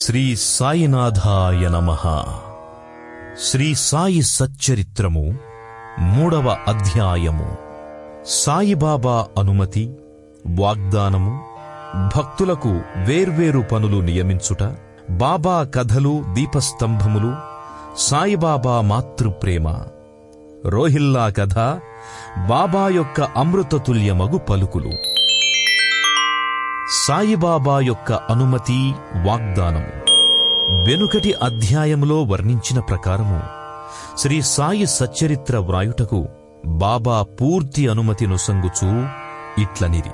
శ్రీ సాయినాథాయ నమ శ్రీ సాయి సచ్చరిత్రము మూడవ అధ్యాయము సాయిబాబా అనుమతి వాగ్దానము భక్తులకు వేర్వేరు పనులు నియమించుట బాబా కథలు దీపస్తంభములు సాయిబాబా మాతృప్రేమ రోహిల్లా కథ బాబా యొక్క అమృతతుల్యమగు పలుకులు సాయిబాబా యొక్క అనుమతి వాగ్దానము వెనుకటి అధ్యాయములో వర్ణించిన ప్రకారము శ్రీ సాయి సచ్చరిత్ర వ్రాయుటకు బాబా పూర్తి అనుమతి నొసంగుచూ ఇట్లనిరి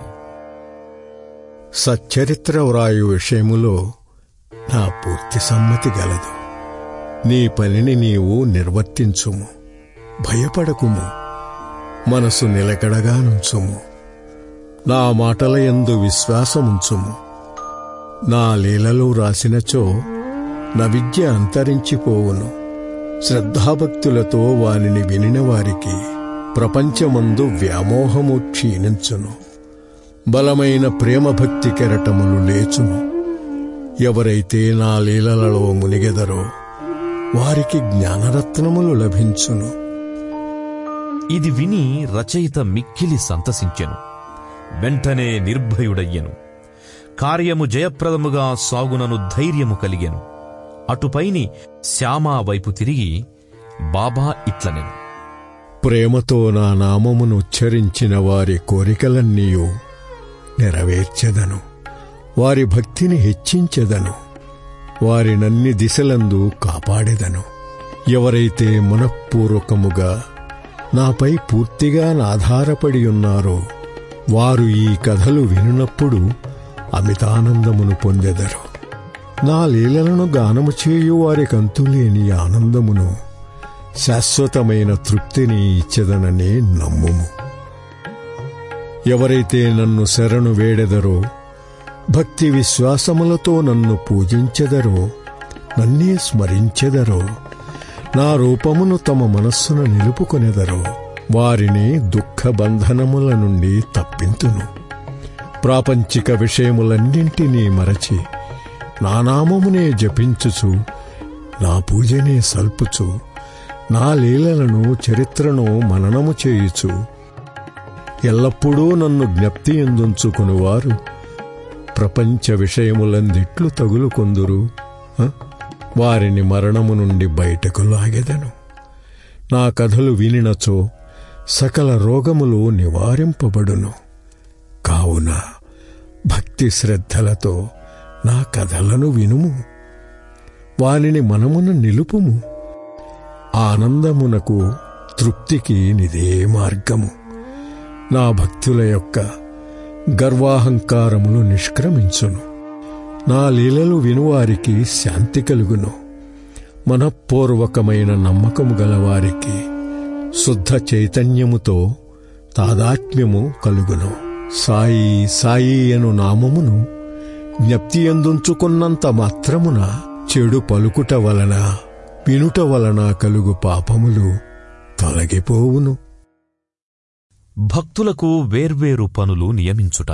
సచ్చరిత్ర వ్రాయు విషయములో నా పూర్తి సమ్మతి గలదు నీ పనిని నీవు నిర్వర్తించుము భయపడకుము మనసు నిలకడగా నుంచుము నా మాటల యందు విశ్వాసముంచుము నా లీలలో రాసినచో నా విద్య అంతరించిపోవును శ్రద్ధాభక్తులతో వానిని వినిన వారికి ప్రపంచమందు వ్యామోహము క్షీణించును బలమైన ప్రేమభక్తి కెరటములు లేచును ఎవరైతే నా లీలలలో మునిగెదరో వారికి జ్ఞానరత్నములు లభించును ఇది విని రచయిత మిక్కిలి సంతసించెను వెంటనే నిర్భయుడయ్యెను కార్యము జయప్రదముగా సాగునను ధైర్యము కలిగెను అటుపైని శ్యామా వైపు తిరిగి బాబా ఇట్లనెను ప్రేమతో నా నామమును ఉచ్చరించిన వారి కోరికలన్నీయు నెరవేర్చెదను వారి భక్తిని హెచ్చించెదను వారినన్ని దిశలందు కాపాడెదను ఎవరైతే మనఃపూర్వకముగా నాపై పూర్తిగా ఆధారపడి ఉన్నారో వారు ఈ కథలు వినునప్పుడు అమితానందమును పొందెదరు నా లీలలను గానము చేయు వారికంతులేని ఆనందమును శాశ్వతమైన తృప్తిని ఇచ్చెదనని నమ్ముము ఎవరైతే నన్ను శరణు వేడెదరో భక్తి విశ్వాసములతో నన్ను పూజించెదరో నన్నే స్మరించెదరో నా రూపమును తమ మనస్సున నిలుపుకొనెదరో వారిని దుఃఖ బంధనముల నుండి తప్పింతును ప్రాపంచిక విషయములన్నింటినీ మరచి నా నామమునే జపించుచు నా పూజనే సల్పుచు నా లీలలను చరిత్రను మననము చేయుచు ఎల్లప్పుడూ నన్ను జ్ఞప్తి ఎందుంచుకునివారు ప్రపంచ విషయములందిట్లు తగులుకొందురు ఆ? వారిని మరణము నుండి బయటకు లాగెదను నా కథలు వినినచో సకల రోగములు నివారింపబడును కావున భక్తి శ్రద్ధలతో నా కథలను వినుము వానిని మనమున నిలుపుము ఆనందమునకు తృప్తికి నిదే మార్గము నా భక్తుల యొక్క గర్వాహంకారములు నిష్క్రమించును నా లీలలు వినువారికి శాంతి కలుగును మనఃపూర్వకమైన నమ్మకము గలవారికి శుద్ధ చైతన్యముతో తాదాత్మ్యము కలుగును సాయి సాయి అను నామమును జ్ఞప్తి ఎందుంచుకున్నంత మాత్రమున చెడు పలుకుట వలన వినుట వలన కలుగు పాపములు తొలగిపోవును భక్తులకు వేర్వేరు పనులు నియమించుట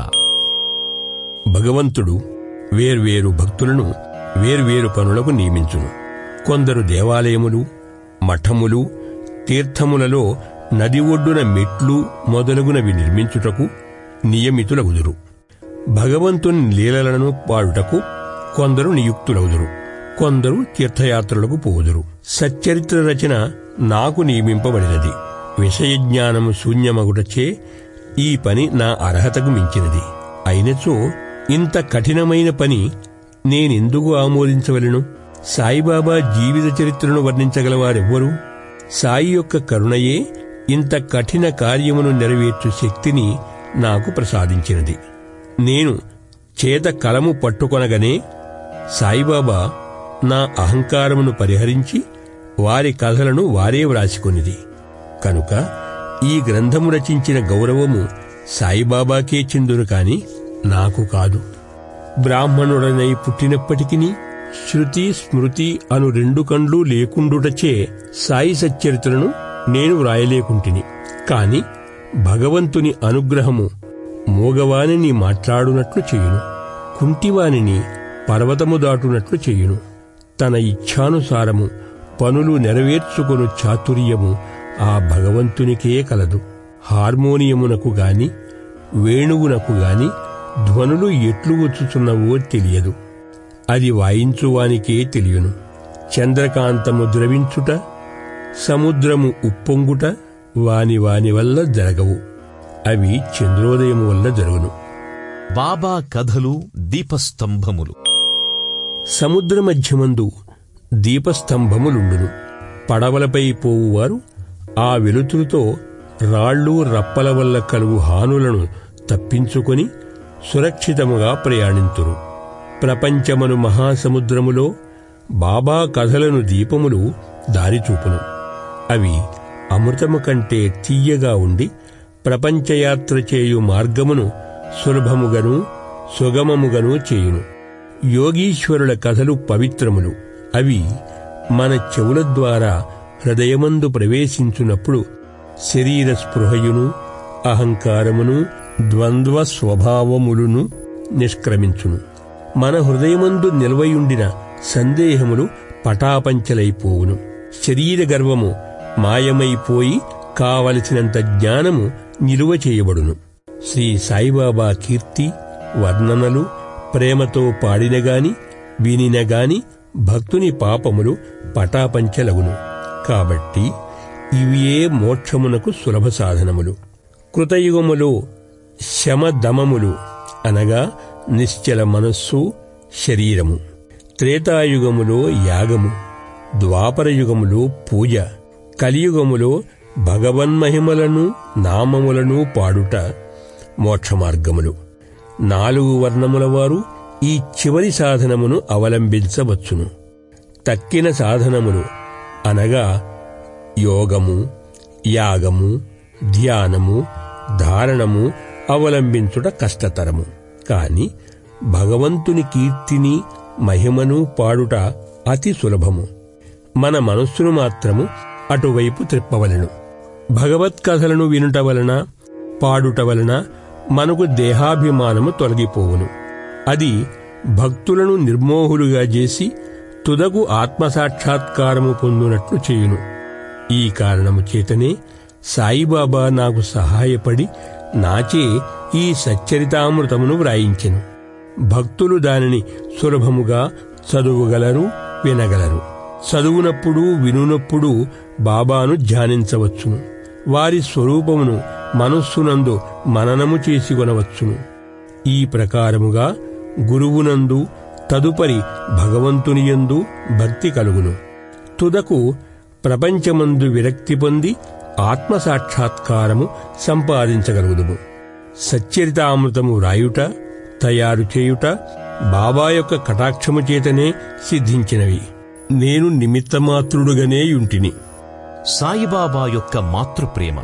భగవంతుడు వేర్వేరు భక్తులను వేర్వేరు పనులకు నియమించును కొందరు దేవాలయములు మఠములు తీర్థములలో నది ఒడ్డున మెట్లు మొదలగునవి నిర్మించుటకు నియమితులగుదురు భగవంతుని లీలలను పాడుటకు కొందరు నియుక్తులవుదురు కొందరు తీర్థయాత్రలకు పోదురు సచ్చరిత్ర రచన నాకు నియమింపబడినది విషయజ్ఞానము శూన్యమగుటచే ఈ పని నా అర్హతకు మించినది అయినచో ఇంత కఠినమైన పని నేనెందుకు ఆమోదించవలను సాయిబాబా జీవిత చరిత్రను వర్ణించగలవారెవ్వరు సాయి యొక్క కరుణయే ఇంత కఠిన కార్యమును నెరవేర్చు శక్తిని నాకు ప్రసాదించినది నేను చేత కలము పట్టుకొనగనే సాయిబాబా నా అహంకారమును పరిహరించి వారి కథలను వారే వ్రాసికొనిది కనుక ఈ గ్రంథము రచించిన గౌరవము సాయిబాబాకే చెందును కాని నాకు కాదు బ్రాహ్మణుడనై పుట్టినప్పటికీ శృతి స్మృతి అను రెండు కండ్లు లేకుండుటచే సాయి సచ్చరిత్రను నేను వ్రాయలేకుంటిని కాని భగవంతుని అనుగ్రహము మూగవానిని మాట్లాడునట్లు చేయును కుంటివానిని పర్వతము దాటునట్లు చేయును తన ఇచ్ఛానుసారము పనులు నెరవేర్చుకొను చాతుర్యము ఆ భగవంతునికే కలదు హార్మోనియమునకు గాని వేణువునకు గాని ధ్వనులు ఎట్లు వచ్చుచున్నవో తెలియదు అది వాయించువానికే తెలియను చంద్రకాంతము ద్రవించుట సముద్రము ఉప్పొంగుట వాని వాని వల్ల జరగవు అవి చంద్రోదయము వల్ల జరుగును బాబా కథలు దీపస్తంభములు సముద్ర మధ్యమందు దీపస్తంభములుండును పడవలపై పోవువారు ఆ వెలుతురుతో రాళ్ళు రప్పల వల్ల కలుగు హానులను తప్పించుకొని సురక్షితముగా ప్రయాణింతురు ప్రపంచమను మహాసముద్రములో బాబా కథలను దీపములు దారిచూపును అవి అమృతము కంటే తీయగా ఉండి ప్రపంచయాత్ర చేయు మార్గమును సులభముగను సుగమముగను చేయును యోగీశ్వరుల కథలు పవిత్రములు అవి మన చెవుల ద్వారా హృదయమందు ప్రవేశించున్నప్పుడు శరీర స్పృహయును అహంకారమును ద్వంద్వ స్వభావములును నిష్క్రమించును మన హృదయమందు నిల్వయుండిన సందేహములు పటాపంచలైపోవును శరీర గర్వము మాయమైపోయి కావలసినంత జ్ఞానము నిలువ చేయబడును శ్రీ సాయిబాబా కీర్తి వర్ణనలు ప్రేమతో పాడినగాని వినినగాని భక్తుని పాపములు పటాపంచలగును కాబట్టి ఇవియే మోక్షమునకు సులభ సాధనములు కృతయుగములో శమదమములు అనగా నిశ్చల మనస్సు శరీరము త్రేతాయుగములో యాగము ద్వాపరయుగములో పూజ కలియుగములో భగవన్మహిమలను నామములను పాడుట మోక్షమార్గములు నాలుగు వర్ణముల వారు ఈ చివరి సాధనమును అవలంబించవచ్చును తక్కిన సాధనములు అనగా యోగము యాగము ధ్యానము ధారణము అవలంబించుట కష్టతరము కాని భగవంతుని కీర్తిని మహిమను పాడుట అతి సులభము మన మనస్సును మాత్రము అటువైపు త్రిప్పవలెను భగవత్కథలను వినుట వలన పాడుట వలన మనకు దేహాభిమానము తొలగిపోవును అది భక్తులను నిర్మోహులుగా చేసి తుదకు ఆత్మసాక్షాత్కారము పొందునట్లు చేయును ఈ కారణము చేతనే సాయిబాబా నాకు సహాయపడి నాచే ఈ సచ్చరితామృతమును వ్రాయించెను భక్తులు దానిని సులభముగా చదువుగలరు వినగలరు చదువునప్పుడు వినునప్పుడు బాబాను ధ్యానించవచ్చును వారి స్వరూపమును మనస్సునందు మననము చేసుకొనవచ్చును ఈ ప్రకారముగా గురువునందు తదుపరి భగవంతునియందు భక్తి కలుగును తుదకు ప్రపంచమందు విరక్తి పొంది ఆత్మసాక్షాత్కారము సంపాదించగలుగుదుము సచ్చరితామృతము రాయుట తయారు చేయుట బాబా యొక్క కటాక్షము చేతనే సిద్ధించినవి నేను నిమిత్తమాత్రుడుగానే యుంటిని సాయిబాబా యొక్క మాతృప్రేమ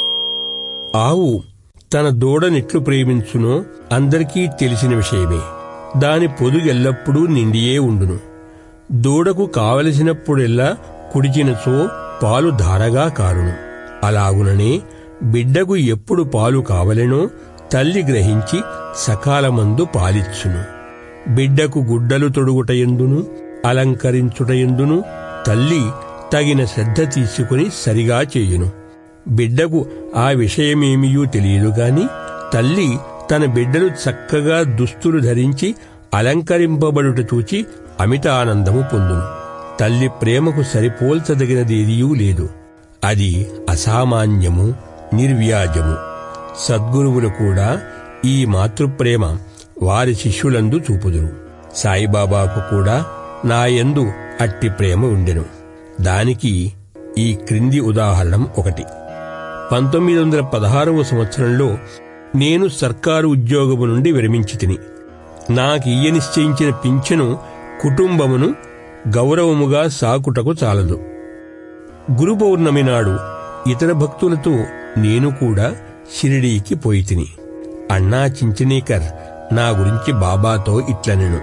ఆవు తన దూడనెట్లు ప్రేమించునో అందరికీ తెలిసిన విషయమే దాని పొదుగెల్లప్పుడూ నిండియే ఉండును దూడకు కావలసినప్పుడెల్లా కుడిచినచో పాలు ధారగా కారును అలాగుననే బిడ్డకు ఎప్పుడు పాలు కావలెనో తల్లి గ్రహించి సకాలమందు పాలిచ్చును బిడ్డకు గుడ్డలు తొడుగుటయందును అలంకరించుటయందును తల్లి తగిన శ్రద్ధ తీసుకుని సరిగా చేయును బిడ్డకు ఆ విషయమేమియూ తెలియదు గాని తల్లి తన బిడ్డలు చక్కగా దుస్తులు ధరించి అలంకరింపబడుట చూచి అమిత ఆనందము పొందును తల్లి ప్రేమకు సరిపోల్చదగినదేదియూ లేదు అది అసామాన్యము నిర్వ్యాజము సద్గురువులు కూడా ఈ మాతృప్రేమ వారి శిష్యులందు చూపుదురు సాయిబాబాకు కూడా నాయందు అట్టి ప్రేమ ఉండెను దానికి ఈ క్రింది ఉదాహరణం ఒకటి పంతొమ్మిది వందల పదహారవ సంవత్సరంలో నేను సర్కారు ఉద్యోగము నుండి విరమించి తిని నాకియ్య నిశ్చయించిన పింఛను కుటుంబమును గౌరవముగా సాకుటకు చాలదు గురు పౌర్ణమి నాడు ఇతర భక్తులతో నేను కూడా షిరిడీకి పోయి తిని అన్నా చించనీకర్ నా గురించి బాబాతో ఇట్లనెను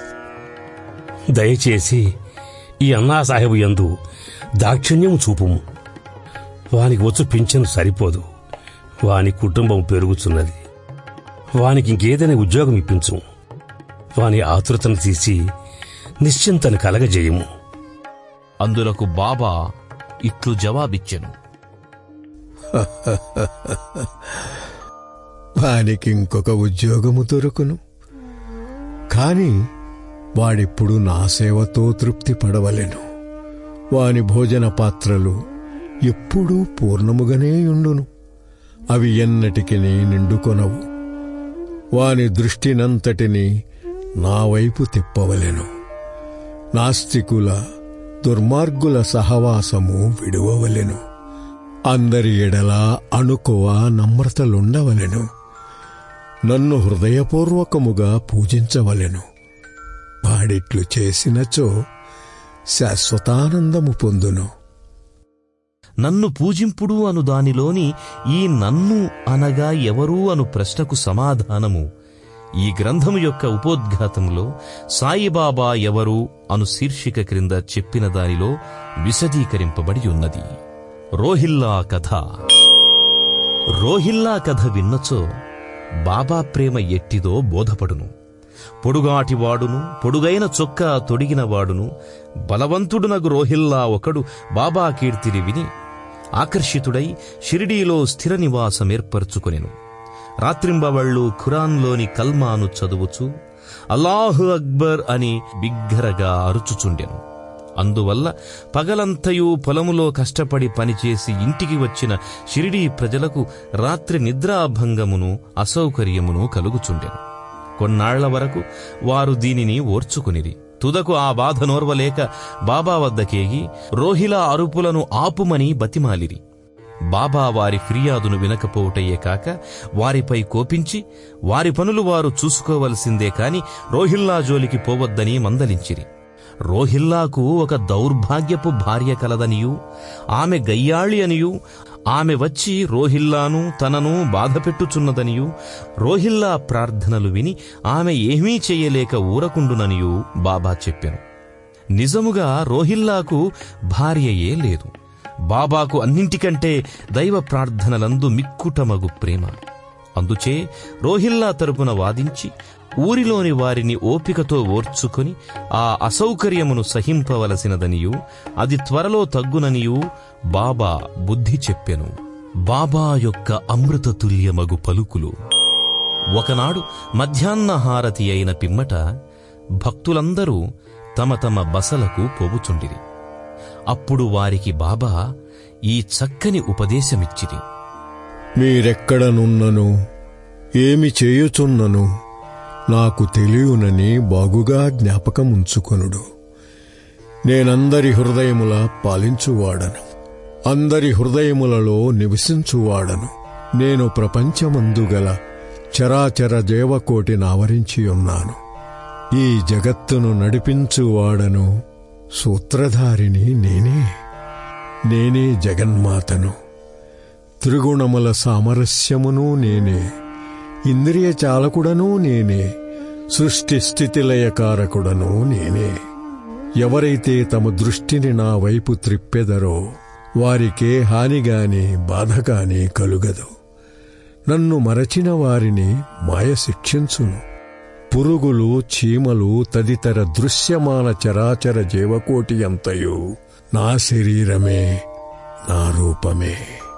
దయచేసి ఈ అన్నాసాహెబు యందు దాక్షిణ్యము చూపుము వానికి వచ్చు పింఛను సరిపోదు వాని కుటుంబం పెరుగుచున్నది వానికి ఇంకేదైనా ఉద్యోగం ఇప్పించు వాని ఆతృతను తీసి నిశ్చింతను కలగజేయము అందులకు బాబా ఇట్లు జవాబిచ్చెను వానికి ఇంకొక ఉద్యోగము దొరుకును కాని వాడిప్పుడు నా సేవతో తృప్తి పడవలెను వాని భోజన పాత్రలు ఎప్పుడూ పూర్ణముగానే యుండును అవి ఎన్నటికి నిండుకొనవు వాని దృష్టినంతటిని నా వైపు తిప్పవలెను నాస్తికుల దుర్మార్గుల సహవాసము విడువవలెను అందరి ఎడల అణుకువ నమ్రతలుండవలెను నన్ను హృదయపూర్వకముగా పూజించవలెను వాడిట్లు చేసినచో శాశ్వతానందము పొందును నన్ను పూజింపుడు అను దానిలోని ఈ నన్ను అనగా ఎవరు అను ప్రశ్నకు సమాధానము ఈ గ్రంథము యొక్క ఉపోద్ఘాతంలో సాయిబాబా ఎవరు అను శీర్షిక క్రింద చెప్పిన దానిలో విశదీకరింపబడి ఉన్నది రోహిల్లా కథ రోహిల్లా కథ విన్నచో బాబా ప్రేమ ఎట్టిదో బోధపడును పొడుగాటివాడును పొడుగైన చొక్కా తొడిగినవాడును బలవంతుడునగు రోహిల్లా ఒకడు బాబా కీర్తిని విని ఆకర్షితుడై షిరిడీలో స్థిర నివాసమేర్పరచుకొనెను రాత్రింబవళ్ళు ఖురాన్లోని కల్మాను చదువుచు అల్లాహు అక్బర్ అని బిగ్గరగా అరుచుచుండెను అందువల్ల పగలంతయు పొలములో కష్టపడి పనిచేసి ఇంటికి వచ్చిన షిరిడీ ప్రజలకు రాత్రి నిద్రాభంగమును అసౌకర్యమును కలుగుచుండెను కొన్నాళ్ల వరకు వారు దీనిని ఓర్చుకునిరి తుదకు ఆ బాధ నోర్వలేక బాబా వద్దకేగి రోహిలా అరుపులను ఆపుమని బతిమాలిరి బాబా వారి ఫిర్యాదును వినకపోవటయ్యే కాక వారిపై కోపించి వారి పనులు వారు చూసుకోవలసిందే కాని రోహిల్లా జోలికి పోవద్దని మందలించిరి రోహిల్లాకు ఒక దౌర్భాగ్యపు భార్య కలదనియు ఆమె గయ్యాళి అనియు ఆమె వచ్చి రోహిల్లాను తనను బాధపెట్టుచున్నదనియు రోహిల్లా ప్రార్థనలు విని ఆమె ఏమీ చెయ్యలేక ఊరకుండుననియు బాబా చెప్పెను నిజముగా రోహిల్లాకు భార్యయే లేదు బాబాకు అన్నింటికంటే దైవ ప్రార్థనలందు మిక్కుటమగు ప్రేమ అందుచే రోహిల్లా తరపున వాదించి ఊరిలోని వారిని ఓపికతో ఓర్చుకొని ఆ అసౌకర్యమును సహింపవలసినదనియు అది త్వరలో తగ్గుననియు బాబా బుద్ధి చెప్పెను బాబా యొక్క అమృతతుల్యమగు పలుకులు ఒకనాడు మధ్యాహ్న హారతి అయిన పిమ్మట భక్తులందరూ తమ తమ బసలకు పోవుచుండిరి అప్పుడు వారికి బాబా ఈ చక్కని ఉపదేశమిచ్చిరి మీరెక్కడనున్నను ఏమి చేయుచున్నను నాకు తెలియనని బాగుగా జ్ఞాపకముంచుకొనుడు నేనందరి హృదయముల పాలించువాడను అందరి హృదయములలో నివసించువాడను నేను ప్రపంచమందుగల చరాచర జీవకోటిని ఆవరించి ఉన్నాను ఈ జగత్తును నడిపించువాడను సూత్రధారిని నేనే నేనే జగన్మాతను త్రిగుణముల సామరస్యమును నేనే ఇంద్రియ చాలకుడను నేనే సృష్టి స్థితిలయకారకుడను నేనే ఎవరైతే తమ దృష్టిని నా వైపు త్రిప్పెదరో వారికే హానిగాని బాధగాని కలుగదు నన్ను మరచిన వారిని మాయ శిక్షించును పురుగులు చీమలు తదితర దృశ్యమాన చరాచర జీవకోటి అంతయు నా శరీరమే నా రూపమే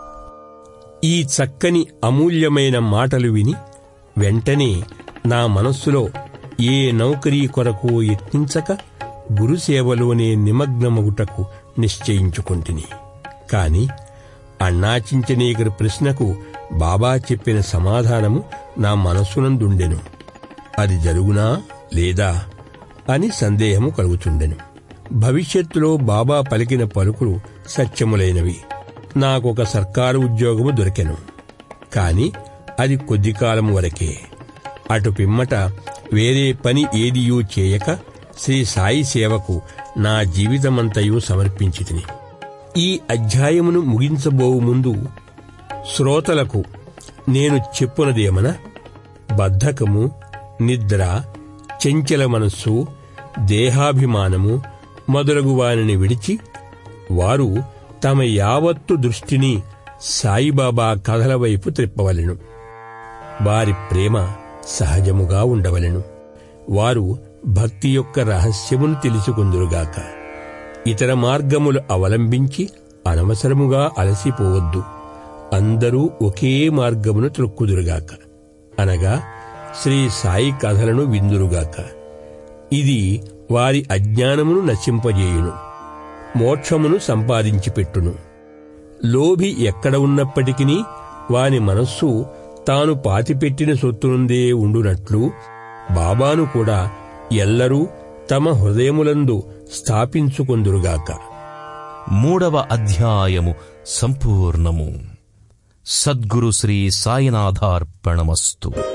ఈ చక్కని అమూల్యమైన మాటలు విని వెంటనే నా మనస్సులో ఏ నౌకరీ కొరకు యత్నించక గురుసేవలోనే నిమగ్నమగుటకు నిశ్చయించుకుంటుని కాని అన్నాచించనీగరి ప్రశ్నకు బాబా చెప్పిన సమాధానము నా మనస్సునందుండెను అది జరుగునా లేదా అని సందేహము కలుగుచుండెను భవిష్యత్తులో బాబా పలికిన పలుకులు సత్యములైనవి నాకొక సర్కారు ఉద్యోగము దొరికెను కాని అది కొద్ది కాలం వరకే అటు పిమ్మట వేరే పని ఏదియూ చేయక శ్రీ సాయి సేవకు నా జీవితమంతయు సమర్పించితిని ఈ అధ్యాయమును ముగించబోవు ముందు శ్రోతలకు నేను చెప్పునదేమన బద్ధకము నిద్ర చెంచల మనస్సు దేహాభిమానము మొదలగు వారిని విడిచి వారు తమ యావత్తు దృష్టిని సాయిబాబా కథల వైపు త్రిప్పవలెను వారి ప్రేమ సహజముగా ఉండవలెను వారు భక్తి యొక్క రహస్యమును తెలుసుకుందురుగాక ఇతర మార్గములు అవలంబించి అనవసరముగా అలసిపోవద్దు అందరూ ఒకే మార్గమును త్రొక్కుదురుగాక అనగా శ్రీ సాయి కథలను విందురుగాక ఇది వారి అజ్ఞానమును నశింపజేయును మోక్షమును సంపాదించి పెట్టును లోభి ఎక్కడ ఉన్నప్పటికీ వాని మనస్సు తాను పాతిపెట్టిన సొత్తునుందే ఉండునట్లు బాబాను కూడా ఎల్లరూ తమ హృదయములందు స్థాపించుకొందురుగాక మూడవ అధ్యాయము సంపూర్ణము సద్గురు శ్రీ సాయినాథార్పణమస్తు